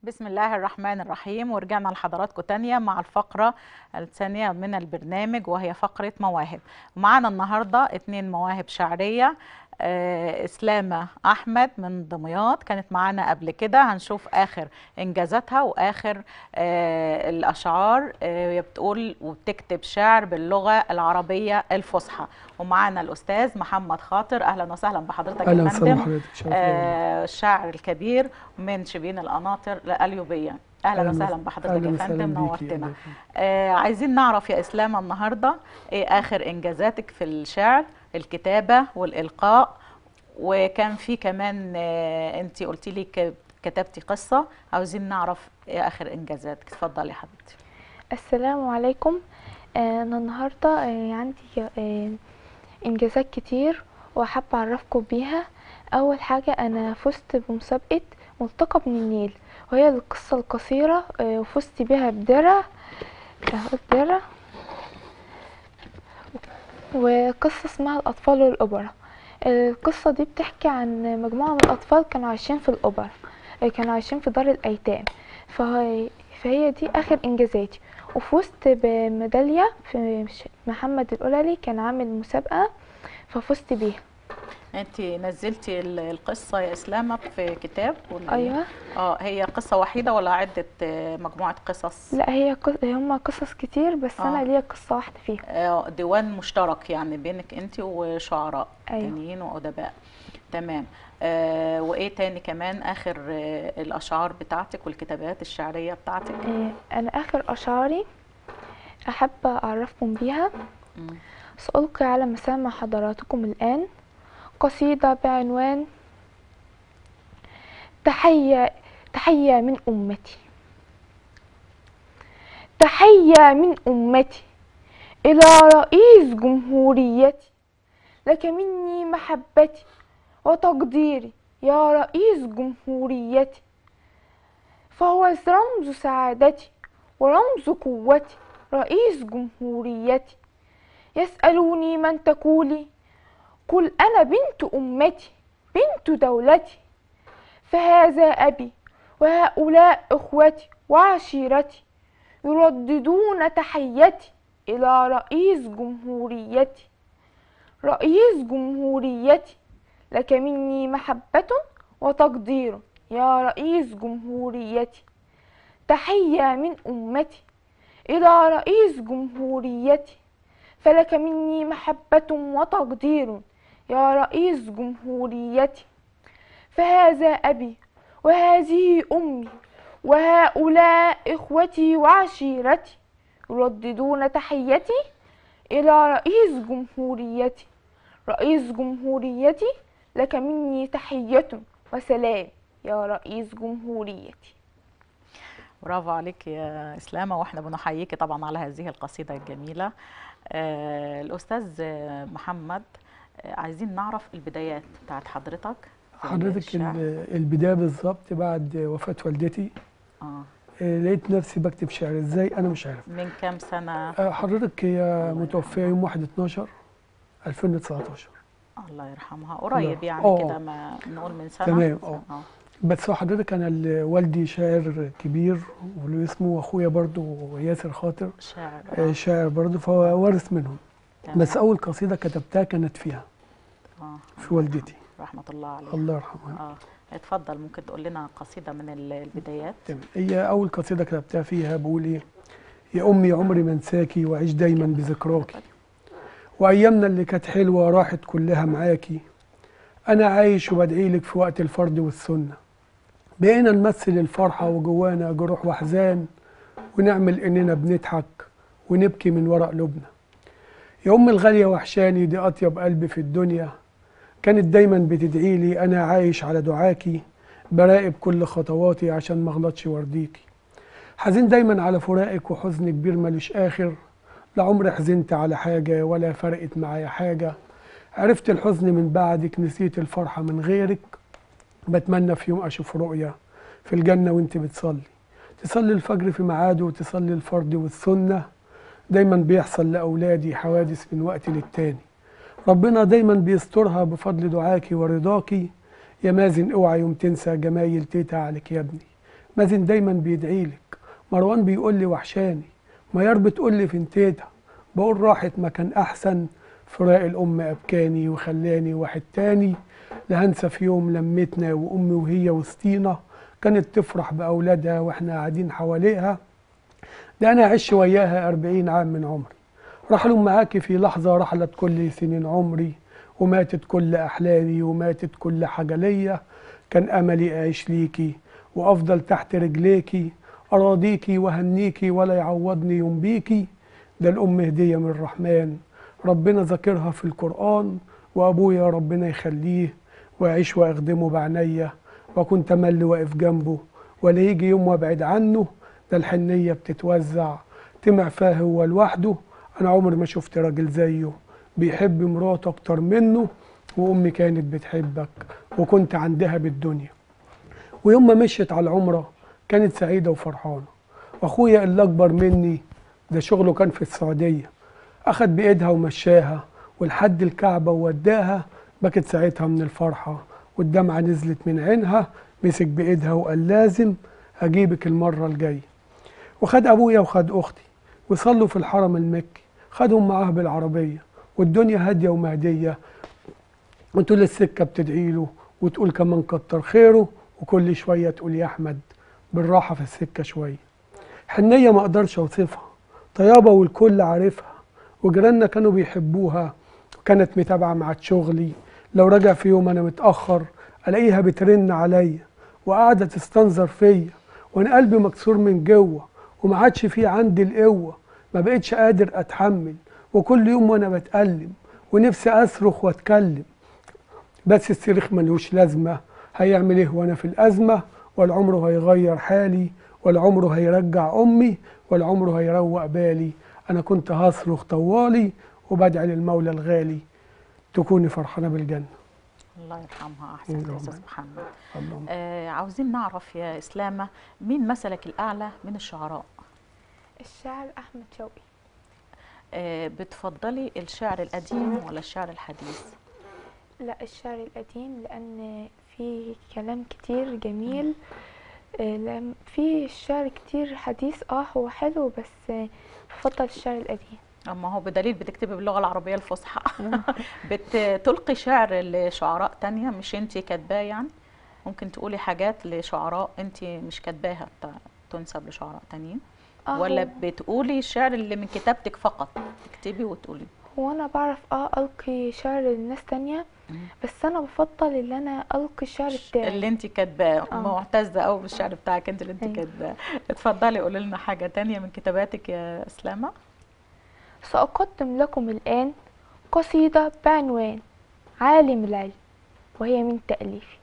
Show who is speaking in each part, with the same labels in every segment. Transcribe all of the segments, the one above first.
Speaker 1: بسم الله الرحمن الرحيم ورجعنا لحضراتكم تانية مع الفقرة الثانية من البرنامج وهي فقرة مواهب معانا النهاردة اتنين مواهب شعرية آه، إسلامة أحمد من دمياط كانت معانا قبل كده هنشوف آخر إنجازاتها وآخر آه، الأشعار آه، هي بتقول وبتكتب شعر باللغة العربية الفصحى ومعانا الأستاذ محمد خاطر أهلا وسهلا بحضرتك
Speaker 2: اهلا
Speaker 1: يا
Speaker 2: وسهلا
Speaker 1: فندم
Speaker 2: بحضرتك شرف ليا.
Speaker 1: آه، الشاعر الكبير من شبين القناطر الأليوبية أهلا وسهلا بحضرتك
Speaker 2: أهلاً
Speaker 1: يا
Speaker 2: وسهلاً
Speaker 1: فندم
Speaker 2: بيكي.
Speaker 1: نورتنا
Speaker 2: أهلاً.
Speaker 1: آه عايزين نعرف يا إسلام النهاردة إيه آخر إنجازاتك في الشعر الكتابة والإلقاء وكان في كمان آه أنت قلتي لي ك- كتبتي قصة عاوزين نعرف إيه آخر إنجازاتك اتفضلي يا حبيبتي
Speaker 3: السلام عليكم آه، انا النهارده آه، عندي آه، انجازات كتير وحابه اعرفكم بيها اول حاجه انا فزت بمسابقه ملتقى من النيل وهي القصه القصيره آه، وفزت بيها بدرع اهو الدرع وقصه اسمها الاطفال والاوبرا القصه دي بتحكي عن مجموعه من الاطفال كانوا عايشين في الاوبرا آه، كانوا عايشين في دار الايتام فهي فهي دي اخر انجازاتي وفزت بميداليه في ش- محمد القللي كان عامل مسابقه ففزت بيها
Speaker 1: أنت نزلتي ال- القصة يا إسلام في كتاب ولا إيه؟
Speaker 3: ايوه
Speaker 1: آه هي قصة وحيدة ولا عدة آه، مجموعة قصص؟
Speaker 3: لا هي قص... هما قصص كتير بس
Speaker 1: آه.
Speaker 3: انا ليا قصه واحده فيها
Speaker 1: آه، ديوان مشترك يعني بينك انت وشعراء
Speaker 3: أيوة.
Speaker 1: تانيين وادباء تمام آه وايه تاني كمان اخر آه الاشعار بتاعتك والكتابات الشعريه بتاعتك
Speaker 3: إيه، انا اخر اشعاري احب اعرفكم بيها
Speaker 1: مم.
Speaker 3: سألقي على مسامع حضراتكم الآن قصيدة بعنوان تحية تحية من أمتي تحية من أمتي إلى رئيس جمهوريتي لك مني محبتي وتقديري يا رئيس جمهوريتي فهو رمز سعادتي ورمز قوتي رئيس جمهوريتي يسألوني من تقولي قل أنا بنت أمتي بنت دولتي فهذا أبي وهؤلاء إخوتي وعشيرتي يرددون تحيتي إلى رئيس جمهوريتي رئيس جمهوريتي لك مني محبة وتقدير يا رئيس جمهوريتي تحية من أمتي إلى رئيس جمهوريتي فلك مني محبة وتقدير يا رئيس جمهوريتي فهذا أبي وهذه أمي وهؤلاء إخوتي وعشيرتي يرددون تحيتي إلى رئيس جمهوريتي رئيس جمهوريتي لك مني تحية وسلام يا رئيس جمهوريتي
Speaker 1: برافو عليك يا اسلامه واحنا بنحييكي طبعا على هذه القصيده الجميله آه الاستاذ آه، محمد آه عايزين نعرف البدايات بتاعت حضرتك في
Speaker 2: حضرتك
Speaker 1: الشعر.
Speaker 2: ال- البدايه بالظبط بعد وفاه والدتي
Speaker 1: اه
Speaker 2: آه، لقيت نفسي بكتب شعر ازاي انا مش عارف
Speaker 1: من كام سنه
Speaker 2: آه، حضرتك هي متوفيه يوم 1 12 2019
Speaker 1: الله يرحمها قريب
Speaker 2: الله.
Speaker 1: يعني
Speaker 2: آه.
Speaker 1: كده ما نقول من سنه
Speaker 2: تمام، آه.
Speaker 1: اه
Speaker 2: بس هو حضرتك انا ال- والدي شاعر كبير وله اسمه واخويا برضو ياسر خاطر
Speaker 1: شاعر
Speaker 2: آه،
Speaker 1: آه.
Speaker 2: شاعر برضو فهو وارث منهم
Speaker 1: تمام.
Speaker 2: بس اول قصيده كتبتها كانت فيها
Speaker 1: اه
Speaker 2: في والدتي
Speaker 1: رحمه الله عليها
Speaker 2: الله يرحمها
Speaker 1: اه اتفضل ممكن تقول لنا قصيده من ال- البدايات
Speaker 2: تمام هي اول قصيده كتبتها فيها بقول ايه يا امي عمري ما انساكي واعيش دايما بذكراكي وايامنا اللي كانت حلوه راحت كلها معاكي انا عايش وبدعي لك في وقت الفرض والسنه بقينا نمثل الفرحه وجوانا جروح واحزان ونعمل اننا بنضحك ونبكي من ورا قلوبنا يا ام الغاليه وحشاني دي اطيب قلب في الدنيا كانت دايما بتدعي لي انا عايش على دعاكي براقب كل خطواتي عشان ما اغلطش وارضيكي حزين دايما على فراقك وحزن كبير ملوش اخر لا عمري حزنت على حاجه ولا فرقت معايا حاجه عرفت الحزن من بعدك نسيت الفرحه من غيرك بتمنى في يوم اشوف رؤيا في الجنه وانت بتصلي تصلي الفجر في ميعاده وتصلي الفرض والسنه دايما بيحصل لاولادي حوادث من وقت للتاني ربنا دايما بيسترها بفضل دعاكي ورضاكي يا مازن اوعى يوم تنسى جمايل تيتا عليك يا ابني مازن دايما بيدعيلك مروان بيقول لي وحشاني ميار بتقول لي فين تيتا بقول راحت مكان أحسن فراق الأم أبكاني وخلاني واحد تاني لا هنسى في يوم لمتنا وأمي وهي وسطينا كانت تفرح بأولادها وإحنا قاعدين حواليها ده أنا أعيش وياها أربعين عام من عمري رحلوا معاكي في لحظة رحلت كل سنين عمري وماتت كل أحلامي وماتت كل حاجة ليا كان أملي أعيش ليكي وأفضل تحت رجليكي أراضيكي وهنيكي ولا يعوضني يوم بيكي ده الأم هدية من الرحمن ربنا ذاكرها في القرآن وأبويا ربنا يخليه وأعيش وأخدمه بعنيا وأكون تملي واقف جنبه ولا يجي يوم وأبعد عنه ده الحنية بتتوزع تمع فاه هو لوحده أنا عمري ما شفت راجل زيه بيحب مراته أكتر منه وأمي كانت بتحبك وكنت عندها بالدنيا ويوم ما مشيت على العمرة كانت سعيدة وفرحانة وأخويا اللي أكبر مني ده شغله كان في السعودية أخد بإيدها ومشاها ولحد الكعبة ووداها بكت ساعتها من الفرحة والدمعة نزلت من عينها مسك بإيدها وقال لازم أجيبك المرة الجاية وخد أبويا وخد أختي وصلوا في الحرم المكي خدهم معاه بالعربية والدنيا هادية ومهدية وطول السكة بتدعي له وتقول كمان كتر خيره وكل شوية تقول يا أحمد بالراحة في السكة شوية حنية ما أقدرش أوصفها طيابة والكل عارفها وجيراننا كانوا بيحبوها وكانت متابعة مع شغلي لو رجع في يوم أنا متأخر ألاقيها بترن عليا وقاعدة تستنظر فيا وأنا قلبي مكسور من جوه وما عادش فيه عندي القوة ما بقتش قادر أتحمل وكل يوم وأنا بتألم ونفسي أصرخ وأتكلم بس الصريخ ملوش لازمة هيعمل إيه وأنا في الأزمة ولا عمره هيغير حالي ولا عمره هيرجع أمي ولا عمره هيروق بالي أنا كنت هصرخ طوالي وبدعي للمولى الغالي تكوني فرحانة بالجنة
Speaker 1: الله يرحمها احسن يا
Speaker 2: اللهم
Speaker 1: استاذ
Speaker 2: آمين.
Speaker 1: محمد
Speaker 2: اللهم
Speaker 1: آه عاوزين نعرف يا اسلامه مين مثلك الاعلى من الشعراء
Speaker 3: الشاعر أحمد شوقي
Speaker 1: آه بتفضلي الشعر القديم ولا الشعر الحديث
Speaker 3: لا الشعر القديم لأن فيه كلام كتير جميل آه، لم- في شعر كتير حديث اه هو حلو بس آه، بفضل الشعر القديم
Speaker 1: اما هو بدليل بتكتبي باللغه العربيه الفصحى بتلقي شعر لشعراء تانية مش انت كاتباه يعني ممكن تقولي حاجات لشعراء انت مش كاتباها ت- تنسب لشعراء تانيين
Speaker 3: اه
Speaker 1: ولا
Speaker 3: هو-
Speaker 1: بتقولي الشعر اللي من كتابتك فقط تكتبي وتقولي
Speaker 3: هو انا بعرف اه القي شعر لناس تانية
Speaker 1: مم.
Speaker 3: بس انا بفضل ان انا القي الشعر بتاعي
Speaker 1: اللي انت كاتباه
Speaker 3: آه.
Speaker 1: معتزه قوي بالشعر بتاعك انت اللي انت
Speaker 3: أيوة.
Speaker 1: كاتباه اتفضلي قولي لنا حاجه تانية من كتاباتك يا اسلامه
Speaker 3: سأقدم لكم الآن قصيدة بعنوان عالم العلم وهي من تأليفي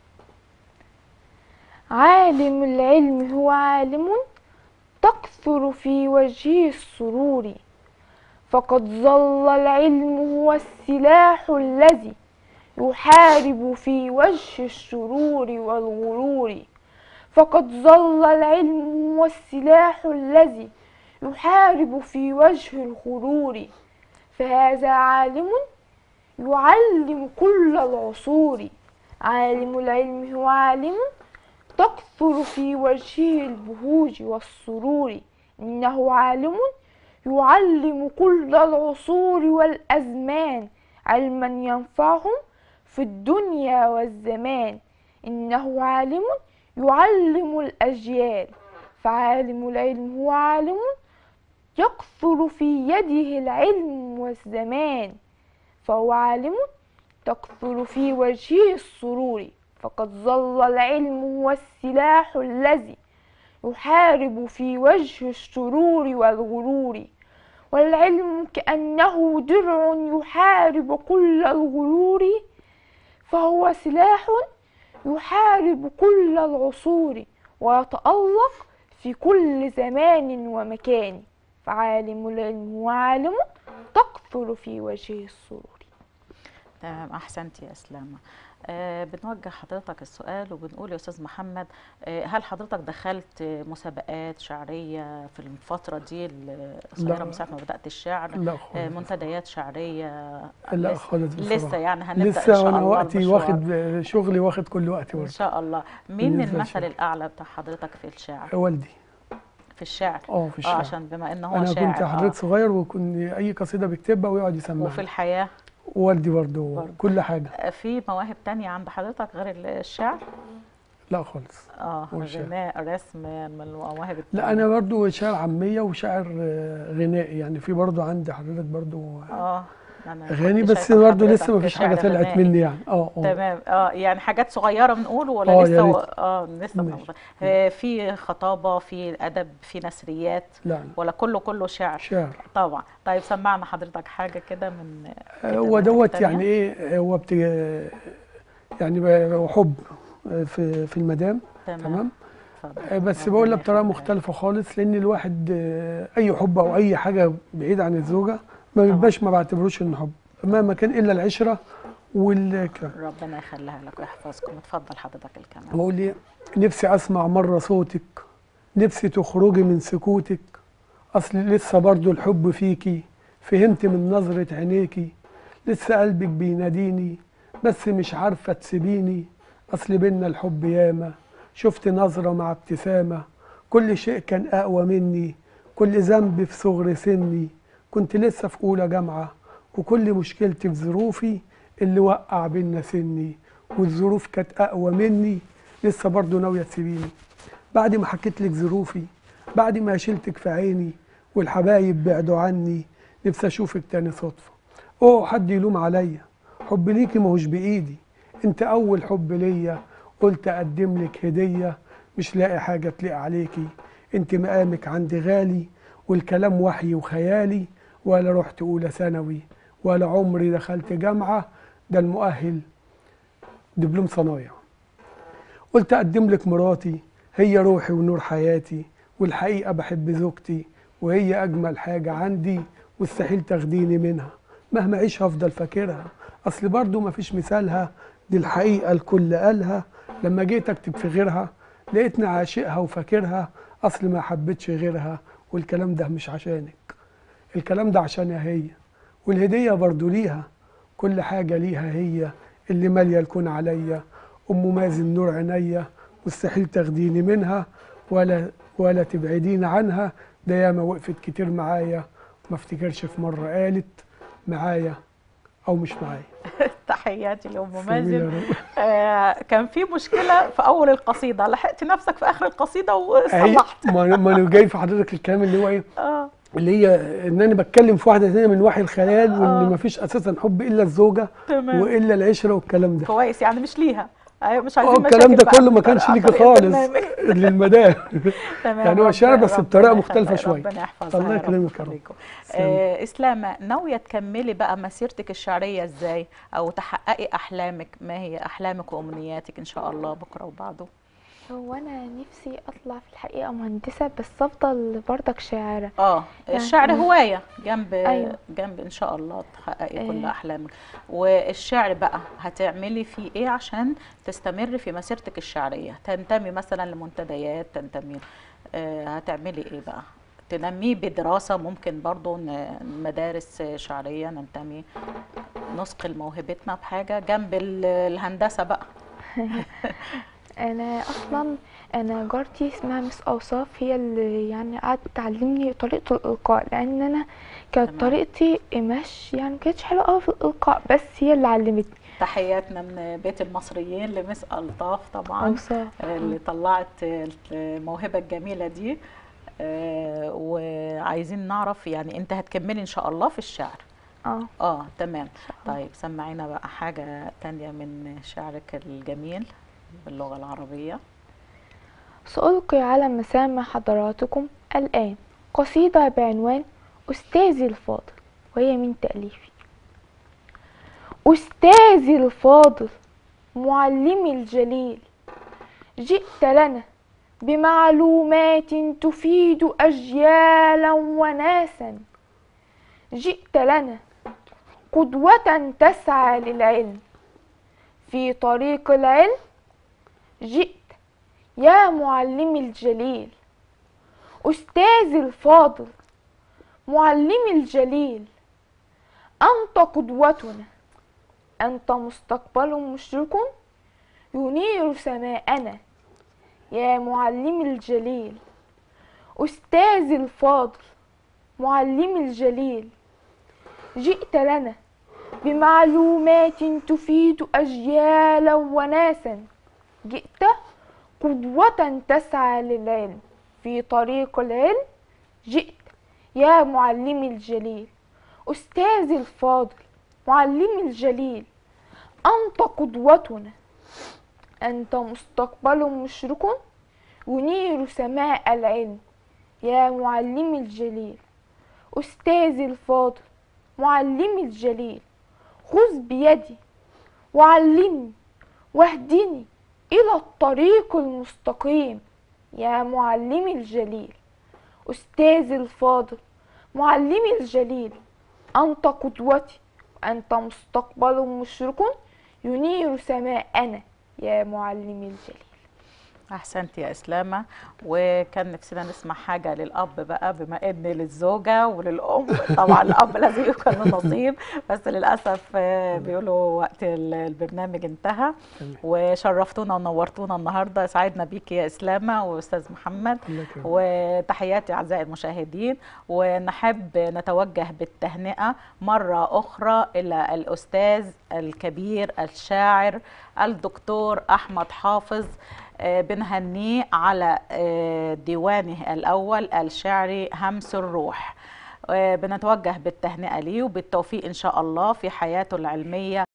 Speaker 3: عالم العلم هو عالم تكثر في وجهه السرور فقد ظل العلم هو السلاح الذي يحارب في وجه الشرور والغرور فقد ظل العلم هو السلاح الذي يحارب في وجه الغرور فهذا عالم يعلم كل العصور عالم العلم هو عالم تكثر في وجهه البهوج والسرور إنه عالم يعلم كل العصور والأزمان علما ينفعهم في الدنيا والزمان إنه عالم يعلم الأجيال فعالم العلم هو عالم يكثر في يده العلم والزمان فهو عالم تكثر في وجهه السرور فقد ظل العلم هو السلاح الذي يحارب في وجه الشرور والغرور والعلم كأنه درع يحارب كل الغرور فهو سلاح يحارب كل العصور ويتألق في كل زمان ومكان فعالم العلم هو عالم تكثر في وجهه السرور
Speaker 1: تمام احسنتي يا اسلامه آه بنوجه حضرتك السؤال وبنقول يا استاذ محمد آه هل حضرتك دخلت آه، مسابقات شعريه في الفتره دي الصغيره
Speaker 2: لا.
Speaker 1: من ساعه ما بدات الشعر
Speaker 2: لا
Speaker 1: آه
Speaker 2: خالص
Speaker 1: منتديات شعريه
Speaker 2: لا
Speaker 1: لسه-
Speaker 2: خالص
Speaker 1: لسه
Speaker 2: بصراحة.
Speaker 1: يعني هنبدا ان
Speaker 2: لسه
Speaker 1: شاء
Speaker 2: وانا
Speaker 1: الله
Speaker 2: وقتي
Speaker 1: المشوار.
Speaker 2: واخد شغلي واخد كل وقتي
Speaker 1: ان
Speaker 2: برضه
Speaker 1: شاء الله مين
Speaker 2: بالنسبة
Speaker 1: المثل
Speaker 2: للشعر.
Speaker 1: الاعلى بتاع حضرتك في الشعر
Speaker 2: والدي
Speaker 1: في الشعر
Speaker 2: اه في
Speaker 1: اه
Speaker 2: الشعر
Speaker 1: عشان بما ان هو
Speaker 2: انا
Speaker 1: شاعر
Speaker 2: كنت
Speaker 1: آه.
Speaker 2: حضرتك صغير وكنت اي قصيده بيكتبها ويقعد
Speaker 1: وفي
Speaker 2: يسمعها
Speaker 1: الحياه
Speaker 2: والدي برضه
Speaker 1: برضه.
Speaker 2: كل حاجه
Speaker 1: آه، في مواهب تانية عند حضرتك غير الشعر
Speaker 2: لا خالص
Speaker 1: اه
Speaker 2: والشعر.
Speaker 1: غناء رسم من المواهب
Speaker 2: لا انا برضه شاعر عاميه وشاعر آه، غنائي يعني في برضه عندي حضرتك برضه
Speaker 1: اه أنا
Speaker 2: اغاني
Speaker 1: كنت
Speaker 2: بس
Speaker 1: شايفة
Speaker 2: برضه لسه
Speaker 1: حضرتك
Speaker 2: ما فيش حاجه
Speaker 1: شاعر
Speaker 2: طلعت
Speaker 1: غنائي.
Speaker 2: مني يعني اه اه
Speaker 1: تمام اه يعني حاجات صغيره بنقول ولا
Speaker 2: آه، يا
Speaker 1: لسه
Speaker 2: ريت.
Speaker 1: و... اه لسه
Speaker 2: ماشي.
Speaker 1: موجودة. آه في خطابه في ادب في نثريات
Speaker 2: لا
Speaker 1: ولا كله كله شعر
Speaker 2: شعر
Speaker 1: طبعا طيب سمعنا حضرتك حاجه كده من
Speaker 2: آه، هو
Speaker 1: كتاباتك
Speaker 2: دوت
Speaker 1: التانية.
Speaker 2: يعني ايه هو بت يعني ب- حب آه، في في المدام
Speaker 1: تمام
Speaker 2: تمام
Speaker 1: اتفضل.
Speaker 2: آه، بس
Speaker 1: ربنا
Speaker 2: بقولها بطريقه
Speaker 1: يخليك.
Speaker 2: مختلفه خالص لان الواحد آه، اي حب او اي حاجه بعيد عن الزوجه ما بيبقاش ما بعتبروش انه حب مهما كان الا العشره والكلام
Speaker 1: ربنا يخليها لك ويحفظكم اتفضل حضرتك الكلام
Speaker 2: بقول ايه نفسي اسمع مره صوتك نفسي تخرجي من سكوتك اصل لسه برضو الحب فيكي فهمت من نظره عينيكي لسه قلبك بيناديني بس مش عارفه تسيبيني اصل بينا الحب ياما شفت نظره مع ابتسامه كل شيء كان اقوى مني كل ذنب في صغر سني كنت لسه في اولى جامعه وكل مشكلتي في ظروفي اللي وقع بينا سني والظروف كانت اقوى مني لسه برضه ناويه تسيبيني بعد ما حكيت لك ظروفي بعد ما شلتك في عيني والحبايب بعدوا عني نفسي اشوفك تاني صدفه اوعى حد يلوم عليا حب ليكي ماهوش بايدي انت اول حب ليا قلت اقدم لك هديه مش لاقي حاجه تليق عليكي انت مقامك عندي غالي والكلام وحي وخيالي ولا رحت اولى ثانوي ولا عمري دخلت جامعه ده المؤهل دبلوم صنايع قلت اقدم لك مراتي هي روحي ونور حياتي والحقيقه بحب زوجتي وهي اجمل حاجه عندي مستحيل تاخديني منها مهما اعيش هفضل فاكرها اصل برضو مفيش مثالها دي الحقيقه الكل قالها لما جيت اكتب في غيرها لقيتني عاشقها وفاكرها اصل ما حبيتش غيرها والكلام ده مش عشانك الكلام ده عشانها هي والهديه برضو ليها كل حاجه ليها هي اللي ماليه الكون عليا ام مازن نور عينيا مستحيل تاخديني منها ولا ولا تبعديني عنها ده ياما وقفت كتير معايا ما افتكرش في مره قالت معايا او مش معايا
Speaker 1: تحياتي لام
Speaker 2: جميل
Speaker 1: مازن
Speaker 2: يا رب.
Speaker 1: آه كان في مشكله في اول القصيده لحقت نفسك في اخر القصيده
Speaker 2: هي
Speaker 1: وصلحت
Speaker 2: ما ما انا جاي في حضرتك الكلام اللي هو ايه
Speaker 1: اه
Speaker 2: اللي هي ان انا بتكلم في واحده ثانيه من وحي الخيال
Speaker 1: آه.
Speaker 2: وان ما فيش اساسا حب الا الزوجه
Speaker 1: تمام
Speaker 2: والا العشره والكلام ده
Speaker 1: كويس يعني مش ليها ايوه مش
Speaker 2: اه
Speaker 1: عايزين
Speaker 2: الكلام
Speaker 1: مشاكل
Speaker 2: ده
Speaker 1: بقى
Speaker 2: كله ما
Speaker 1: في
Speaker 2: كانش
Speaker 1: طريقة-
Speaker 2: ليكي
Speaker 1: طريقة
Speaker 2: خالص
Speaker 1: البرنامج.
Speaker 2: للمدام
Speaker 1: تمام
Speaker 2: يعني هو
Speaker 1: ربنا-
Speaker 2: شعر بس
Speaker 1: ربنا
Speaker 2: بطريقة
Speaker 1: يخليك-
Speaker 2: مختلفة شوية.
Speaker 1: ربنا يحفظها
Speaker 2: الله
Speaker 1: يا رب
Speaker 2: يكرمك يا رب.
Speaker 1: ويخليكم. آه اسلام ناويه تكملي بقى مسيرتك الشعريه ازاي او تحققي احلامك ما هي احلامك وامنياتك ان شاء الله بكره وبعده
Speaker 3: هو انا نفسي اطلع في الحقيقه مهندسه بس افضل برضك شاعره
Speaker 1: اه
Speaker 3: يعني
Speaker 1: الشعر
Speaker 3: أنا-
Speaker 1: هوايه جنب
Speaker 3: أيوة.
Speaker 1: جنب ان شاء الله تحققي كل
Speaker 3: آه.
Speaker 1: احلامك والشعر بقى هتعملي فيه ايه عشان تستمري في مسيرتك الشعريه تنتمي مثلا لمنتديات تنتمي آه هتعملي ايه بقى تنميه بدراسه ممكن برضو ن- مدارس شعريه ننتمي نثقل موهبتنا بحاجه جنب ال- الهندسه بقى
Speaker 3: انا اصلا انا جارتي اسمها مس اوصاف هي اللي يعني قعدت تعلمني طريقه الالقاء لان انا كانت
Speaker 1: تمام.
Speaker 3: طريقتي مش يعني كانتش حلوه قوي في الالقاء بس هي اللي علمتني
Speaker 1: تحياتنا من بيت المصريين لمس الطاف طبعا
Speaker 3: اوصاف
Speaker 1: اللي طلعت الموهبة الجميلة دي آه، وعايزين نعرف يعني انت هتكملي ان شاء الله في الشعر
Speaker 3: اه
Speaker 1: اه تمام طيب سمعينا بقى حاجة تانية من شعرك الجميل باللغة العربية
Speaker 3: سألقي على مسامع حضراتكم الآن قصيدة بعنوان أستاذي الفاضل وهي من تأليفي أستاذي الفاضل معلمي الجليل جئت لنا بمعلومات تفيد أجيالا وناسا جئت لنا قدوة تسعى للعلم في طريق العلم جئت يا معلمي الجليل أستاذي الفاضل معلمي الجليل أنت قدوتنا أنت مستقبل مشرق ينير سماءنا يا معلمي الجليل أستاذي الفاضل معلمي الجليل جئت لنا بمعلومات تفيد أجيالا وناسا جئت قدوة تسعى للعلم في طريق العلم جئت يا معلمي الجليل أستاذي الفاضل معلمي الجليل أنت قدوتنا أنت مستقبل مشرق ينير سماء العلم يا معلمي الجليل أستاذي الفاضل معلمي الجليل خذ بيدي وعلمني واهدني إلى الطريق المستقيم يا معلمي الجليل أستاذي الفاضل معلمي الجليل أنت قدوتي وأنت مستقبل مشرق ينير سماءنا يا معلمي الجليل
Speaker 1: احسنت يا اسلامه وكان نفسنا نسمع حاجه للاب بقى بما ان للزوجه وللام طبعا الاب لازم يكون له نصيب بس للاسف آه، بيقولوا وقت ال- البرنامج انتهى
Speaker 2: تمام.
Speaker 1: وشرفتونا ونورتونا النهارده سعدنا بيك يا اسلامه واستاذ محمد
Speaker 2: الله يكرمك.
Speaker 1: وتحياتي اعزائي المشاهدين ونحب نتوجه بالتهنئه مره اخرى الى الاستاذ الكبير الشاعر الدكتور احمد حافظ آه، بنهنيه على آه، ديوانه الاول الشعري همس الروح آه، بنتوجه بالتهنئه ليه وبالتوفيق ان شاء الله في حياته العلميه